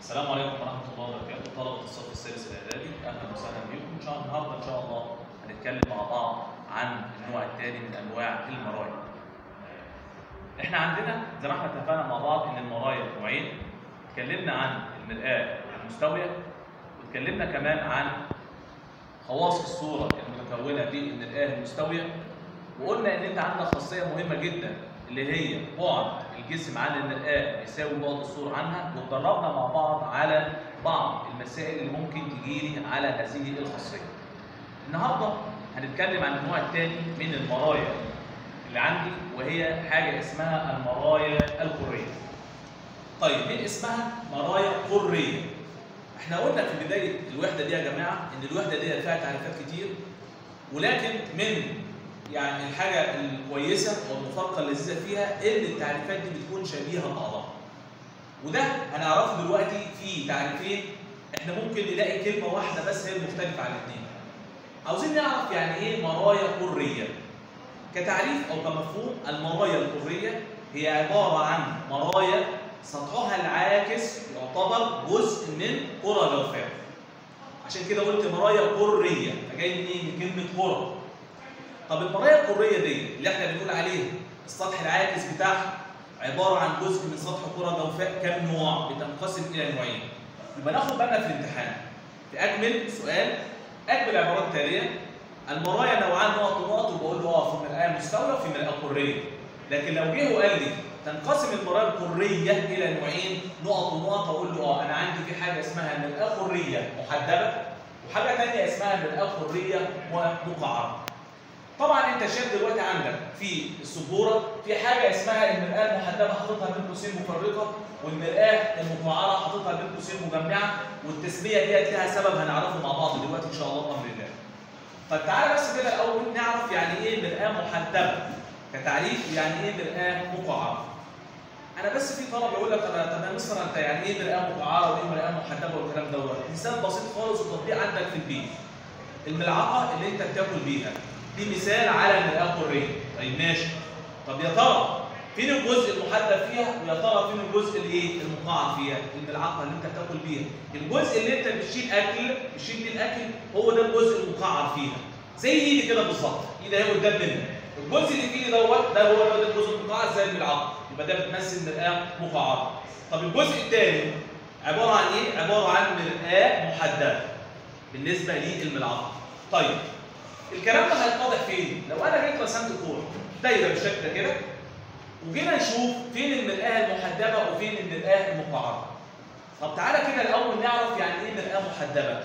السلام عليكم ورحمة الله وبركاته طلبة الصف السادس الإعدادي أهلا وسهلا بكم إن شاء الله النهاردة إن شاء الله هنتكلم مع بعض عن النوع الثاني من أنواع المرايا. إحنا عندنا زي ما إحنا اتفقنا مع بعض إن المرايا نوعين اتكلمنا عن المرآة المستوية واتكلمنا كمان عن خواص الصورة المتكونة بالمرآة المستوية وقلنا إن أنت عندك خاصية مهمة جدا اللي هي بعد الجسم عن المرآة يساوي بعد الصورة عنها واتدربنا مع بعض على بعض المسائل اللي ممكن تجيلي على هذه الخاصية. النهارده هنتكلم عن النوع الثاني من المرايا اللي عندي وهي حاجة اسمها المرايا القرية. طيب من اسمها مرايا قرية؟ احنا قلنا في بداية الوحدة دي يا جماعة إن الوحدة دي فيها تعريفات كتير ولكن من يعني الحاجة الكويسة والمفارقة اللذيذة فيها إن التعريفات دي بتكون شبيهة ببعضها. وده هنعرفه دلوقتي في تعريفين احنا ممكن نلاقي كلمة واحدة بس هي المختلفة عن الاثنين. عاوزين نعرف يعني إيه مرايا قرية. كتعريف أو كمفهوم المرايا القرية هي عبارة عن مرايا سطحها العاكس يعتبر جزء من كرة جوفاء. عشان كده قلت مرايا قرية، فجاي منين؟ من كلمة كرة. طب المرايا القريه دي اللي احنا بنقول عليها السطح العاكس بتاعها عباره عن جزء من سطح كره جوفاء كام نوع؟ بتنقسم الى نوعين. يبقى ناخد بالنا في الامتحان. في اجمل سؤال اجمل العبارات التاليه المرايا نوعان نقط ونقط وبقول له اه في مرآه مستويه وفي مرآه قريه. لكن لو جه وقال لي تنقسم المرايا القريه الى نوعين نقط ونقط اقول له اه انا عندي في حاجه اسمها مرآه قريه محدبه وحاجه ثانيه اسمها مرآه قريه مقعره. طبعا انت شايف دلوقتي عندك في السبوره في حاجه اسمها المرآه المحدبه حاططها بين قوسين مفرقه والمرآه المقعره حاططها بين قوسين مجمعه والتسميه ديت لها سبب هنعرفه مع بعض دلوقتي ان شاء الله بامر الله. طب تعالى بس كده الاول نعرف يعني ايه مرآه محدبه كتعريف يعني ايه مرآه مقعره. انا بس في طلب يقول لك انا طب يا مستر انت يعني ايه مرآه مقعره وايه مرآه محدبه والكلام دوت مثال بسيط خالص وتطبيق عندك في البيت. الملعقه اللي انت بتاكل بيها دي مثال على المرآة قرية طيب ماشي طب يا ترى فين الجزء المحدد فيها ويا ترى فين الجزء الايه المقعر فيها الملعقه اللي انت بتاكل بيها الجزء اللي انت بتشيل اكل بتشيل بيه الاكل هو ده الجزء المقعر فيها زي ايدي كده بالظبط ايدي اهي قدام منك الجزء اللي في ايدي دوت ده هو ده الجزء المقعر زي الملعقه يبقى ده بتمثل مرآة مقعره طب الجزء الثاني عباره عن ايه عباره عن مرآة محدده بالنسبه للملعقه طيب الكلام ده هيتضح فين؟ لو انا جيت رسمت كوره دايره بالشكل ده كده وجينا نشوف فين المرآة المحدبه وفين المرآة المقعره. طب تعالى كده الاول نعرف يعني ايه مرآة محدبه.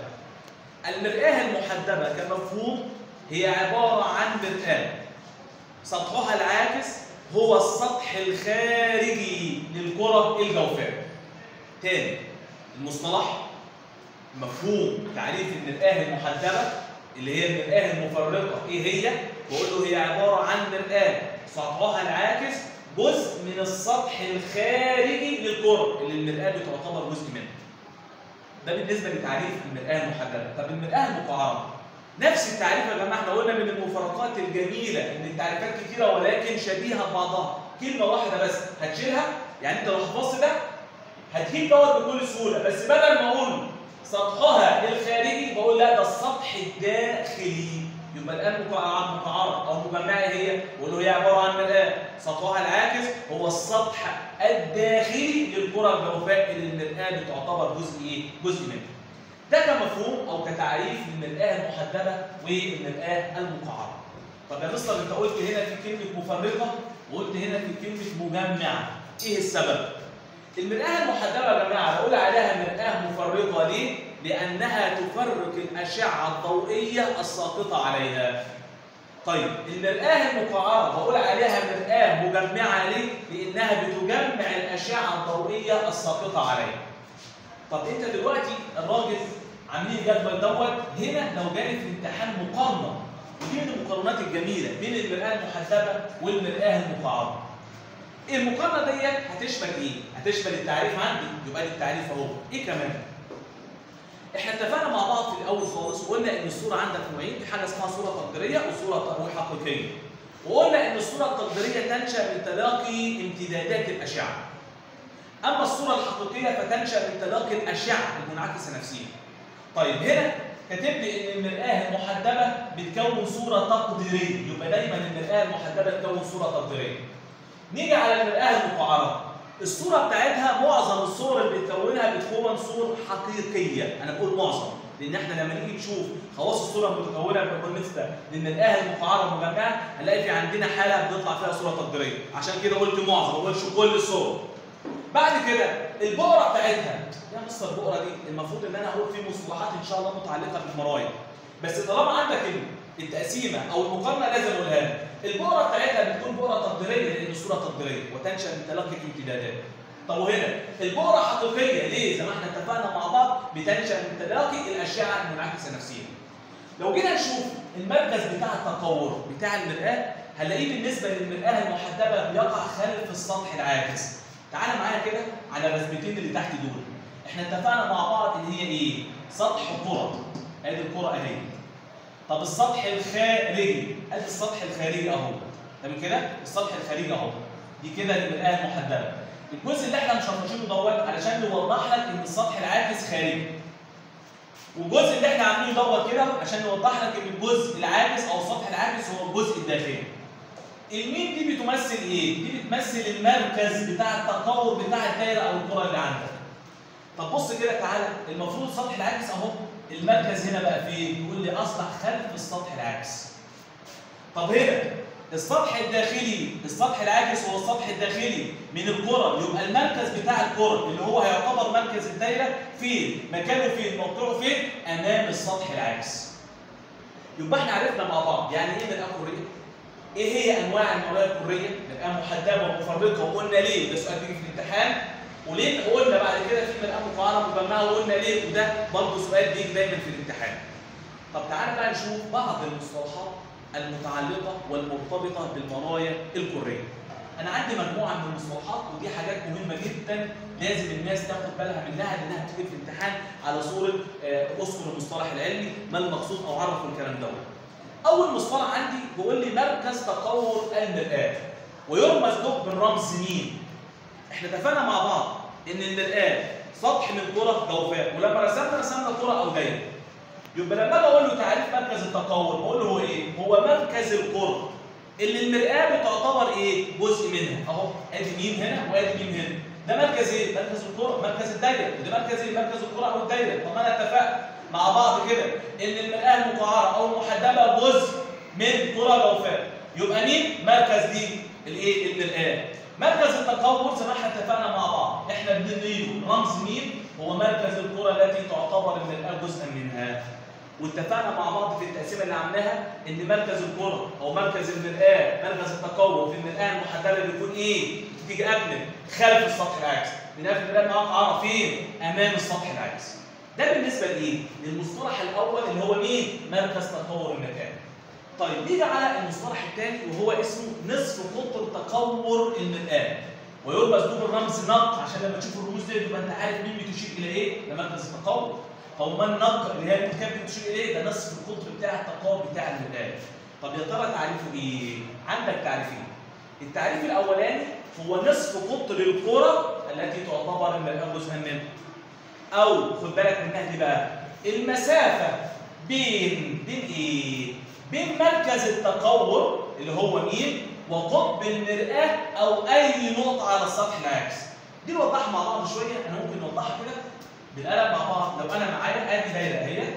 المرآة المحدبه كمفهوم هي عباره عن مرآة سطحها العاكس هو السطح الخارجي للكره الجوفاء. تاني المصطلح مفهوم تعريف المرآة المحدبه اللي هي المرآة المفرقة ايه هي؟ بقول له هي عبارة عن مرآة سطحها العاكس جزء من السطح الخارجي للكرة اللي المرآة بتعتبر جزء منها. ده بالنسبة لتعريف المرآة المحددة، طب المرآة المقعرة نفس التعريف يا جماعة احنا قلنا من المفارقات الجميلة ان التعريفات كتيرة ولكن شبيهة ببعضها، كلمة واحدة بس هتشيلها يعني انت لو حفظت ده هتجيب دوت بكل سهولة بس بدل ما اقول سطحها الخارجي بقول لا ده السطح الداخلي يبقى الان مقعره او مجمعه هي بقول له هي عباره عن مرآه سطحها العاكس هو السطح الداخلي للكره الجوفاء اللي المرآه بتعتبر جزء ايه؟ جزء منها. ده كمفهوم او كتعريف للمرآه المحدبه والمرآه المقعره. طب يا مستر انت قلت هنا في كلمه مفرقه وقلت هنا في كلمه مجمعه. ايه السبب؟ المرآة المحدبة يا جماعة بقول عليها مرآة مفرقة ليه؟ لأنها تفرق الأشعة الضوئية الساقطة عليها. طيب المرآة المقعرة بقول عليها مرآة مجمعة ليه؟ لأنها بتجمع الأشعة الضوئية الساقطة عليها. طب أنت دلوقتي الراجل عاملين الجدول دوت هنا لو جالي في الامتحان مقارنة ودي من المقارنات الجميلة بين المرآة المحدبة والمرآة المقعرة. المقارنه ديت هتشمل ايه؟ هتشمل التعريف عندي يبقى لي التعريف اهو، ايه كمان؟ احنا اتفقنا مع بعض في الاول خالص وقلنا ان الصوره عندك نوعين، في حاجه اسمها صوره تقديريه وصوره حقيقيه. وقلنا ان الصوره التقديريه تنشا من تلاقي امتدادات الاشعه. اما الصوره الحقيقيه فتنشا من تلاقي الاشعه المنعكسه نفسها طيب هنا كاتب لي ان المرآة المحدبة بتكون صورة تقديرية، يبقى دايما المرآة المحدبة تكون صورة تقديرية. نيجي على المرآة المقعرة. الصورة بتاعتها معظم الصور اللي بتكونها بتكون صور حقيقية، أنا بقول معظم، لأن احنا لما نيجي نشوف خواص الصورة المتكونة بالنسبة للمرآة المقعرة المجمعة هنلاقي في عندنا حالة بتطلع فيها صورة تقديرية، عشان كده قلت معظم، ما قلتش كل الصور. بعد كده البقرة بتاعتها يا مستر البقرة دي المفروض ان انا اقول في مصطلحات ان شاء الله متعلقة بالمرايا بس طالما عندك التقسيمة او المقارنة لازم اقولها لك البقرة بتاعتها بتكون بقرة تقديرية لان الصورة تقديرية وتنشأ من تلقي الامتدادات طب وهنا البقرة حقيقية ليه؟ زي ما احنا اتفقنا مع بعض بتنشأ من تلاقي الأشعة المنعكسة نفسيا. لو جينا نشوف المركز بتاع التقور بتاع المرآة هنلاقيه بالنسبة للمرآة المحدبة بيقع خلف السطح العاكس. تعالى معايا كده على الرسمتين اللي تحت دول. احنا اتفقنا مع بعض ان هي ايه؟ سطح كرة. ادي الكرة اهي. طب السطح الخارجي ادي السطح الخارجي اهو. تمام كده؟ السطح الخارجي اهو. دي كده المرآة المحدبة. الجزء اللي احنا مشرشينه دوت علشان نوضح لك ان السطح العاكس خارجي. والجزء اللي احنا عاملينه دوت كده عشان نوضح لك ان الجزء العاكس او السطح العاكس هو الجزء الداخلي. المين دي بتمثل ايه؟ دي بتمثل المركز بتاع التقور بتاع الدايره او الكره اللي عندك. طب بص كده تعالى المفروض السطح العاكس اهو المركز هنا بقى فين؟ يقول لي اصبح خلف السطح العاكس. طب هنا السطح الداخلي السطح العاكس هو السطح الداخلي من الكرة يبقى المركز بتاع الكرة اللي هو هيعتبر مركز الدايرة فين؟ مكانه فين؟ موقعه فين؟ أمام السطح العاكس. يبقى احنا عرفنا مع بعض يعني ايه مرآة كرية؟ ايه هي انواع المرايا الكرية؟ مرآة محدبة ومفرقة وقلنا ليه؟ ده سؤال بيجي في الامتحان وليه قلنا بعد كده في مرآة مقارنة مجمعة وقلنا ليه؟ وده برضه سؤال بيجي دايما في الامتحان. طب تعالى بقى نشوف بعض المصطلحات المتعلقة والمرتبطة بالمرايا الكرية. أنا عندي مجموعة من المصطلحات ودي حاجات مهمة جدا لازم الناس تاخد بالها منها لأنها بتيجي في الامتحان على صورة أذكر المصطلح العلمي ما المقصود أو عرف الكلام دوت. أول مصطلح عندي بيقول لي مركز تقور المرآة ويرمز له بالرمز مين؟ إحنا اتفقنا مع بعض إن المرآة سطح من كرة جوفاء ولما رسمنا رسمنا كرة أو دايرة. يبقى لما اجي اقول له تعريف مركز التقور بقول له هو ايه؟ هو مركز القرب اللي المرآة بتعتبر ايه؟ جزء منها اهو ادي مين هنا وادي مين هنا ده مركز ايه؟ مركز القرب مركز الدايره وده مركز ايه؟ مركز القرى او الدايره طب انا اتفقت مع بعض كده ان المرآة المقعرة او المحدبة جزء من كرة جوفاء يبقى مين؟ مركز دي الايه؟ المرآة مركز التقور زي ما احنا اتفقنا مع بعض احنا بنديله رمز مين؟ هو مركز الكرة التي تعتبر المرآة جزءا منها واتفقنا مع بعض في التقسيمه اللي عملناها ان مركز الكره او مركز المرآه مركز التقوم في المرآه المحدده بيكون ايه؟ تيجي قبل خلف السطح العكسي بنقفل المرآه مقعره فين؟ امام السطح العكسي ده بالنسبه لايه؟ للمصطلح الاول اللي هو مين؟ مركز تقور المكان طيب نيجي على المصطلح الثاني وهو اسمه نصف قطر تقور المرآه ويرمز له بالرمز نق عشان لما تشوف الرموز دي يبقى انت عارف مين بتشير الى ايه؟ لمركز التقور طب ما النق اللي هي الكتاب بتشير اليه ده نصف القطر بتاع التقاوم بتاع المرآة. طب يا ترى تعريفه ايه؟ عندك تعريفين. التعريف الاولاني هو نصف قطر الكرة التي تعتبر المرآة جزءا منها. او خد بالك منها دي بقى المسافة بين بين ايه؟ بين مركز التقور اللي هو مين؟ وقطب المرآة او اي نقطة على السطح العكسي. دي نوضحها مع بعض شوية انا ممكن نوضحها كده بالقلم مع بعض لو انا معايا ادي دايره اهي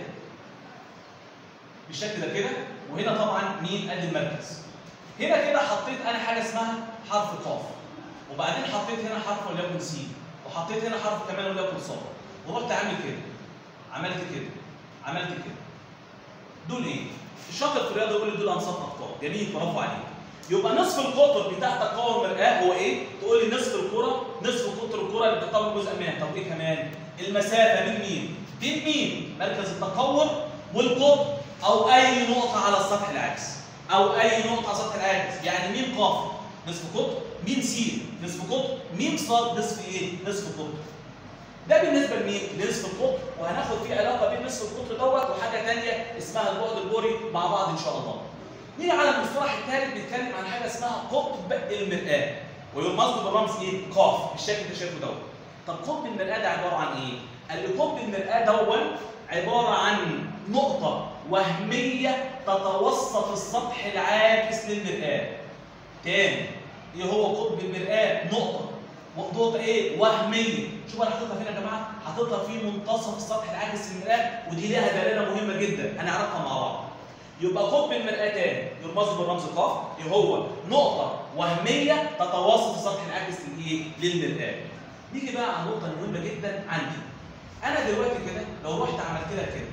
بالشكل ده كده وهنا طبعا مين ادي المركز هنا كده حطيت انا حاجه اسمها حرف قاف وبعدين حطيت هنا حرف وليكن س وحطيت هنا حرف كمان وليكن ص ورحت عامل كده عملت كده عملت كده دول ايه الشاطر في الرياضه يقول لي دول انصاف اقطار جميل برافو عليك يبقى نصف القطر بتاع تقاوم المرآة هو ايه؟ تقول لي نصف الكرة نصف قطر الكرة اللي بتقاوم جزء منها، طب ايه كمان؟ المسافة بين مين؟ بين مين؟ مركز التقور والقطب أو أي نقطة على السطح العكسي أو أي نقطة على السطح العكسي، يعني مين قاف؟ نصف قطب، مين س؟ نصف قطب، مين ص؟ نصف إيه؟ نصف قطب. ده بالنسبة لمين؟ لنصف القطب وهناخد فيه علاقة بين نصف القطر دوت وحاجة ثانية اسمها البعد البوري مع بعض إن شاء الله. نيجي على المصطلح الثالث بيتكلم عن حاجه اسمها قطب المرآة ويرمز له بالرمز ايه؟ قاف بالشكل اللي شايفه دوت. طب قطب المرآة ده عبارة عن ايه؟ قال لي قطب المرآة دون عبارة عن نقطة وهمية تتوسط السطح العاكس للمرآة. تاني ايه هو قطب المرآة؟ نقطة نقطة ايه؟ وهمية. شوف انا حاططها فين يا جماعة؟ حاططها في منتصف السطح العاكس للمرآة ودي ليها دلالة مهمة جدا هنعرفها مع بعض. يبقى قطب المرآة تاني يرمز بالرمز ق ايه هو؟ نقطة وهمية تتوسط السطح العاكس للايه؟ للمرآة. نيجي بقى على النقطة المهمة جدا عندي. أنا دلوقتي كده لو رحت عملت لك كده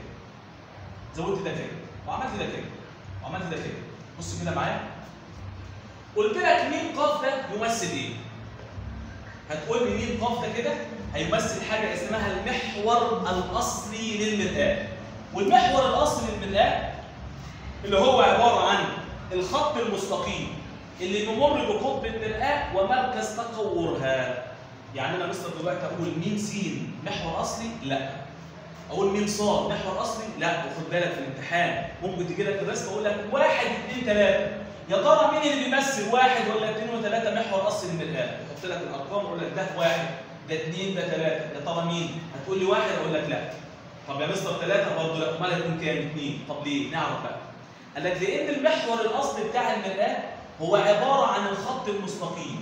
زودت ده كده وعملت ده كده وعملت ده كده بص كده معايا قلت لك مين قاف ده يمثل ايه؟ هتقول لي مين قاف ده كده هيمثل حاجة اسمها المحور الأصلي للمرآة والمحور الأصلي للمرآة اللي هو عبارة عن الخط المستقيم اللي بيمر بقطب المرآة ومركز تقورها يعني انا مستر دلوقتي اقول مين س محور اصلي؟ لا. اقول مين ص محور اصلي؟ لا وخد بالك في الامتحان ممكن تجي لك الرسم اقول لك واحد اثنين ثلاثه. يا ترى مين اللي بيمثل واحد ولا اثنين وثلاثه محور اصلي للمرآة؟ احط لك الارقام واقول لك ده واحد ده اثنين ده ثلاثه يا ترى مين؟ هتقول لي واحد اقول لك لا. طب يا مستر ثلاثه برضه لا امال هيكون كام؟ اثنين طب ليه؟ نعرف بقى. قال لك لان المحور الاصلي بتاع المرآة هو عباره عن الخط المستقيم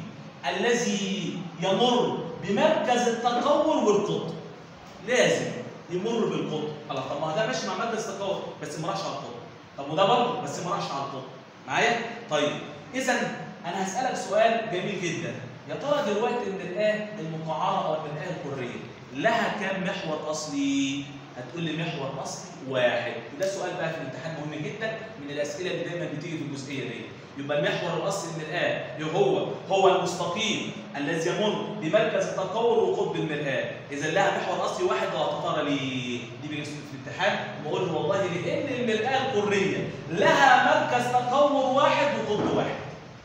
الذي يمر بمركز التقور والقطب لازم يمر بالقطب الله طب ما ده ماشي مع مركز التقور بس ما راحش على القطب طب وده برضه بس ما راحش على القطب معايا طيب اذا انا هسالك سؤال جميل جدا يا ترى دلوقتي المرآة المقعرة او المرآة الكرية لها كام محور اصلي هتقول لي محور اصلي واحد وده سؤال بقى في الامتحان مهم جدا من الاسئله اللي دايما بتيجي في الجزئيه دي يبقى المحور الاصلي المرآة هو هو المستقيم الذي يمر بمركز التقور وقطب المرآة، إذا لها محور أصلي واحد وهتطار ليه؟ دي بيجي في الامتحان بقول له والله لأن المرآة القرية لها مركز تقور واحد وقطب واحد.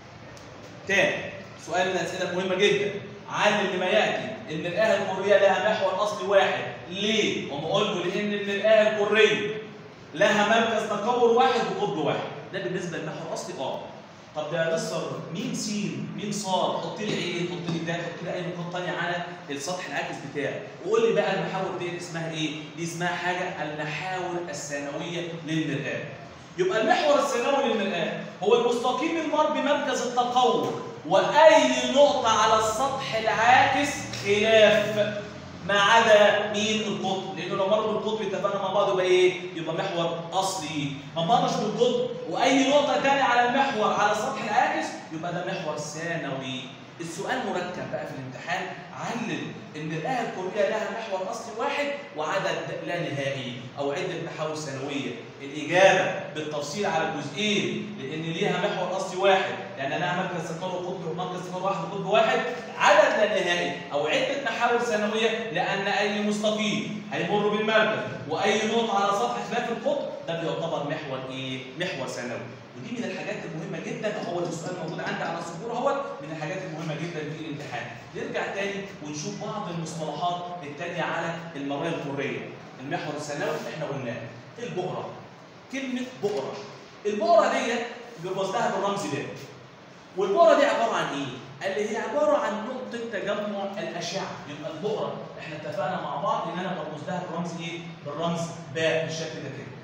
تاني سؤال من الأسئلة المهمة جدا علل لما يأتي المرآة القرية لها محور أصلي واحد، ليه؟ وأقول له لأن المرآة القرية لها مركز تقور واحد وقطب واحد، ده بالنسبة للمحور الأصلي أه. طب ده يا مستر مين س مين ص حط لي عين حط لي ده حط لي اي نقاط ثانيه على السطح العاكس بتاعي وقول لي بقى المحاور دي اسمها ايه دي اسمها حاجه المحاور الثانويه للمرآه يبقى المحور الثانوي للمرآه هو المستقيم المر بمركز التقور واي نقطه على السطح العاكس خلاف ما عدا مين القطب لانه لو مر بالقطب اتفقنا مع بعض يبقى ايه يبقى محور اصلي ما مرش بالقطب واي نقطه ثانيه على المحور على السطح العاكس يبقى ده محور ثانوي السؤال مركب بقى في الامتحان علل ان الآية الكورية لها محور أصلي واحد وعدد لا نهائي أو عدة محاور ثانوية الإجابة بالتفصيل على الجزئين لأن ليها محور أصلي واحد يعني لها مركز تقارب قطب ومركز تقارب واحد وقطب واحد عدد لا نهائي أو عدة محاور ثانوية لأن أي مستقيم هيمر بالمركز وأي نقطة على سطح خلاف القطب ده بيعتبر محور إيه؟ محور ثانوي ودي من الحاجات المهمه جدا هو السؤال موجود عندي على السبوره اهوت من الحاجات المهمه جدا في الامتحان نرجع تاني ونشوف بعض المصطلحات التانيه على المرايا الحريه المحور الثانوي احنا قلناه البقره كلمه بقره البقره ديت بيرمز لها بالرمز ده والبقره دي عباره عن ايه قال لي هي عباره عن نقطه تجمع الاشعه يبقى البقره احنا اتفقنا مع بعض ان انا برمز لها بالرمز ايه بالرمز باء بالشكل ده كده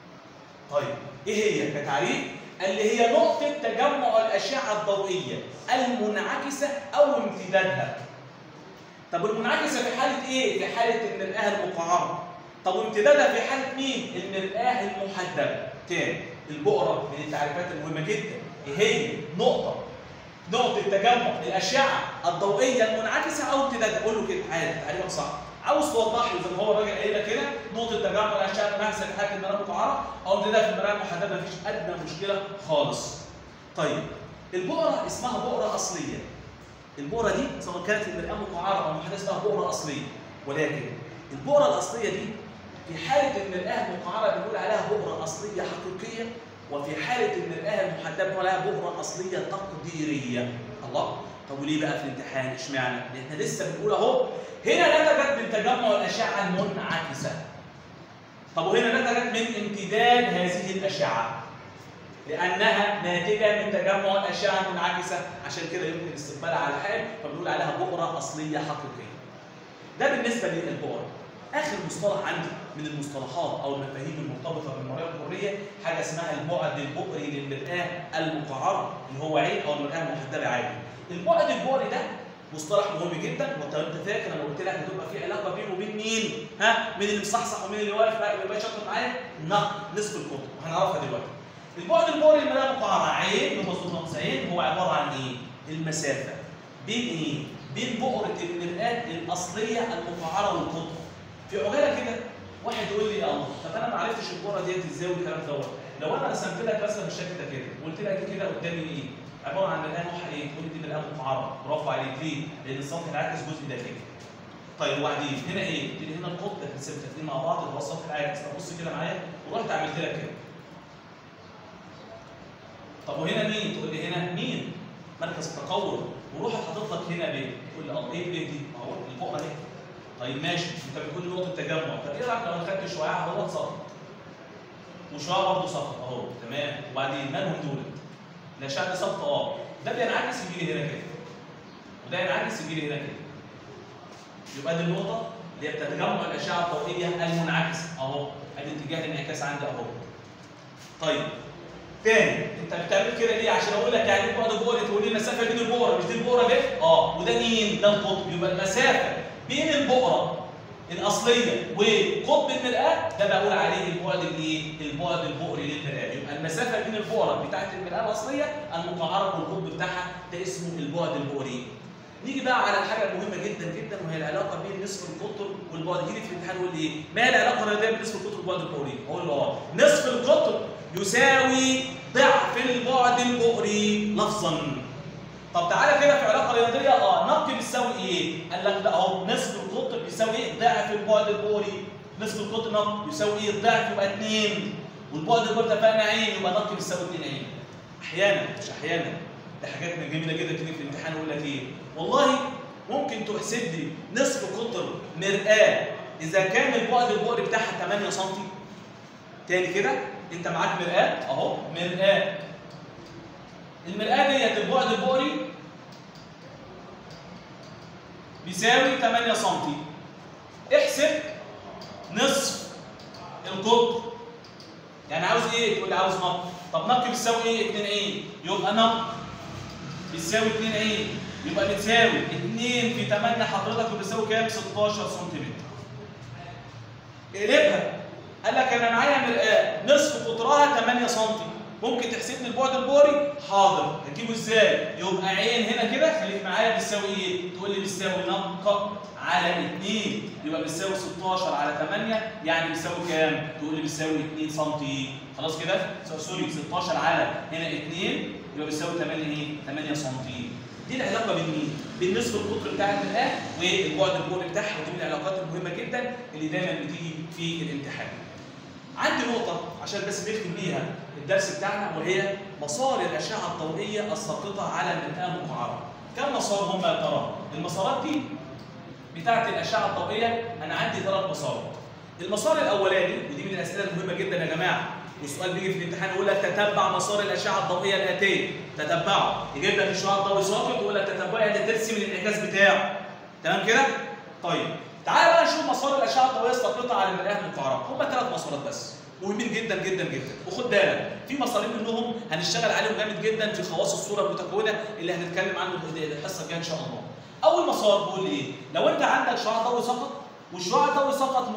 طيب ايه هي كتعريف قال لي هي نقطة تجمع الأشعة الضوئية المنعكسة أو امتدادها. طب المنعكسة في حالة إيه؟ في حالة المرآة المقعرة. طب وامتدادها في حالة مين؟ المرآة المحدبة. تاني البقرة من التعريفات المهمة جدا. إيه هي؟ نقطة نقطة تجمع الأشعة الضوئية المنعكسة أو امتدادها. قول له كده عادي تعريفك صح. عاوز توضح له زي ما هو الراجل قايل لك كده نقطه تجمع الاشعه المنعكسه في حاله المراه المقعره او امتداد في المراه المحدده مفيش ادنى مشكله خالص. طيب البقره اسمها بقره اصليه. البقره دي سواء كانت المراه مقعره او محدده اسمها بقره اصليه ولكن البقره الاصليه دي في حاله المراه المقعره بنقول عليها بقره اصليه حقيقيه وفي حاله المراه المحدده بنقول عليها بقره اصليه تقديريه. الله طب وليه بقى في الامتحان اشمعنى؟ لان احنا لسه بنقول اهو هنا نتجت من تجمع الاشعه المنعكسه. طب وهنا نتجت من امتداد هذه الاشعه. لانها ناتجه من تجمع الاشعه المنعكسه عشان كده يمكن استقبالها على حال فبنقول عليها بؤره اصليه حقيقيه. ده بالنسبه للبؤره اخر مصطلح عندي من المصطلحات او المفاهيم المرتبطه بالمرايه البؤريه حاجه اسمها البعد البؤري للمراه المقعره اللي هو عين او المراه المحدبه عادي البعد البؤري ده مصطلح مهم جدا وانت انت فاكر انا قلت لك هتبقى في علاقه بينه وبين مين؟ ها؟ مين اللي مصحصح ومين اللي واقف بقى يبقى شاطر معايا؟ نقد نصف القطب وهنعرفها دلوقتي. البعد البؤري للمراه المقعره عين بمظبوط ناقص عين هو عباره عن ايه؟ المسافه بين ايه؟ بين بؤره المرآة الاصليه المقعره والقطب. في عجاله كده واحد يقول لي يا الله طب انا ما عرفتش البؤره ديت ازاي والكلام دوت لو انا رسمت لك رسمه بالشكل ده كده وقلت لك دي كده قدامي ايه؟ عباره عن مرآة نوعها ايه؟ تقول لي دي مرآة مقعره برافو عليك ليه؟ لان السطح العاكس جزء داخلي. طيب وبعدين هنا ايه؟ قلت لي هنا القطب احنا متفقين مع بعض اللي هو السطح العاكس طب بص كده معايا ورحت عملت لك كده. طب وهنا مين؟ تقول لي هنا مين؟ مركز التقور وروح حاطط لك هنا ب تقول لي اه ايه ب دي؟ اهو البؤره دي. طيب ماشي انت بتقول لي نقطه تجمع طب ايه رايك لو انا خدت شعاع اهو سقط وشعاع برضه سقط اهو تمام وبعدين مالهم دول؟ الاشعه دي سقط اه ده بينعكس يجي لي هنا كده وده ينعكس يجي لي هنا كده يبقى دي النقطه اللي هي بتتجمع الاشعه الضوئيه المنعكسه اهو ادي اتجاه الانعكاس عندي اهو طيب تاني انت بتعمل كده ليه عشان اقول لك يعني بعد بؤره تقول لي المسافه بين البؤره مش دي البؤره دي اه وده مين ده القطب يبقى المسافه بين البؤره الاصليه وقطب المراه ده بقول عليه البعد الايه البعد البؤري للمراه يبقى المسافه بين البؤره بتاعه المراه الاصليه المقعره والقطب بتاعها ده اسمه البعد البؤري نيجي بقى على الحاجه المهمه جدا جدا وهي العلاقه بين نصف القطر والبعد يجي في الامتحان يقول لي ايه ما هي العلاقه الرياضيه بين نصف القطر والبعد البؤري اقول له اه نصف القطر يساوي ضعف البعد البؤري لفظا طب تعالى كده في علاقه رياضيه اه نقي بيساوي ايه قال لك ده اهو نصف القطر بيساوي ايه ضعف البعد البؤري نصف القطر نقي يساوي ايه الضعف يبقى 2 والبعد البؤري اتفقنا عين يبقى نقي بيساوي 2 عين احيانا مش احيانا ده حاجات جميله جدا تيجي في الامتحان يقول لك ايه والله ممكن تحسب لي نصف قطر مرآة إذا كان البعد البؤري بتاعها 8 سم تاني كده أنت معاك مرآة أهو مرآة المرآة ديت البعد البؤري بيساوي 8 سم احسب نصف القطر يعني عاوز ايه؟ تقول لي عاوز نقي طب نقي بيساوي ايه؟ 2 عين يبقى نقي بيساوي 2 عين يبقى بتساوي 2 في 8 حضرتك بيساوي كام؟ 16 سم. اقلبها قال لك انا معايا مرآة نصف قطرها 8 سم ممكن تحسب لي البعد البوري؟ حاضر هتجيبه ازاي؟ يبقى عين هنا كده خليك معايا بيساوي ايه؟ تقول لي بيساوي نقة على 2 يبقى بيساوي 16 على 8 يعني بيساوي كام؟ تقول لي بيساوي 2 سم خلاص كده؟ سوري 16 على هنا 2 يبقى بيساوي 8 ايه؟ 8 سم دي العلاقه بين مين؟ بين نصف القطر بتاع المرآة والبعد البوري بتاعها ودي من العلاقات المهمه جدا اللي دايما بتيجي في الامتحان. عندي نقطه عشان بس نختم بيها الدرس بتاعنا وهي مسار الاشعه الضوئيه الساقطه على المرآة مقعره. كم مسار هم يا ترى؟ المسارات دي بتاعه الاشعه الضوئيه انا عندي ثلاث مسارات. المسار الاولاني ودي من الاسئله المهمه جدا يا جماعه والسؤال بيجي في الامتحان يقول لك تتبع مسار الاشعه الضوئيه الاتيه تتبعه يجيب لك الشعاع الضوئي ساقط ويقول لك تتبعه يعني ترسم الانعكاس بتاعه تمام كده طيب تعال بقى نشوف مسار الاشعه الضوئيه الساقطه على المرآة المقعره هم ثلاث مسارات بس مهمين جدا جدا جدا وخد بالك في مسارين منهم هنشتغل عليهم جامد جدا في خواص الصوره المتكونه اللي هنتكلم عنه الحصه الجايه ان شاء الله اول مسار بيقول لي ايه لو انت عندك شعاع ضوئي سقط والشعاع الضوئي سقط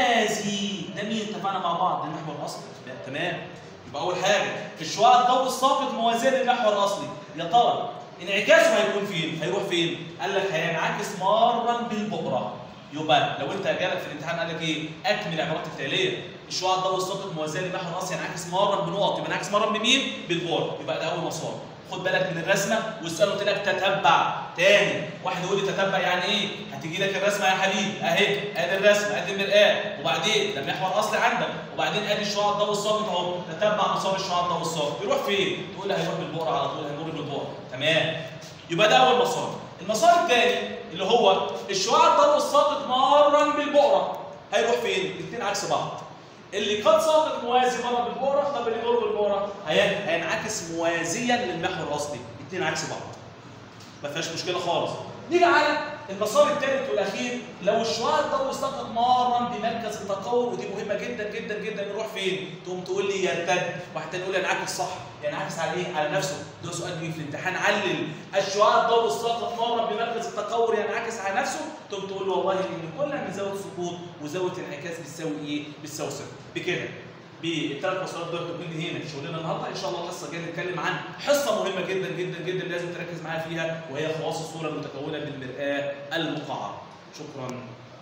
موازي ده مين اتفقنا مع بعض ده المحور الاصلي تمام يبقى اول حاجه الشعاع الضوئي الساقط موازي للمحور الاصلي يا ترى انعكاسه هيكون فين هيروح فين قال لك هينعكس مارا بالبؤره يبقى لو انت جالك في الامتحان قال لك ايه اكمل العبارات التاليه الشعاع الضوئي الساقط موازي للمحور الاصلي ينعكس مارا بنقط يبقى ينعكس مارا بمين بالبؤره يبقى ده اول مسار خد بالك من الرسمه والسؤال قلت لك تتبع تاني واحد يقول لي تتبع يعني ايه هتيجي لك الرسمه يا حبيبي اهي ادي الرسمه ادي المرآة وبعدين ده محور اصلي عندك وبعدين ادي الشعاع الضوئي الساقط اهو تتبع مسار الشعاع الضوئي الساقط يروح فين تقول لي هيروح بالبؤره على طول هيمر بالبؤره تمام يبقى ده اول مسار المسار الثاني اللي هو الشعاع الضوئي الساقط مارا بالبؤره هيروح فين الاثنين عكس بعض اللي قد ساقط موازي مره بالبؤره طب اللي مر بالبؤره هينعكس موازيا للمحور الاصلي الاثنين عكس بعض ما فيهاش مشكله خالص نيجي على المسار الثالث والاخير لو الشعاع الضوئي سقط مارا بمركز التقور ودي مهمه جدا جدا جدا يروح فين؟ تقوم تقول لي يرتد واحد تاني يقول لي ينعكس صح ينعكس على ايه؟ على نفسه ده سؤال بيجي في الامتحان علل الشعاع الضوئي الساقط مارا بمركز التقور ينعكس على نفسه تقوم تقول له والله ان كل من زاويه سقوط وزاويه انعكاس بتساوي ايه؟ بتساوي صفر بكده بالثلاث مسارات دول تكون هنا شغلنا النهارده ان شاء الله الحصه الجايه نتكلم عن حصه مهمه جدا جدا جدا لازم تركز معايا فيها وهي خواص الصوره المتكونه بالمراه المقعره شكرا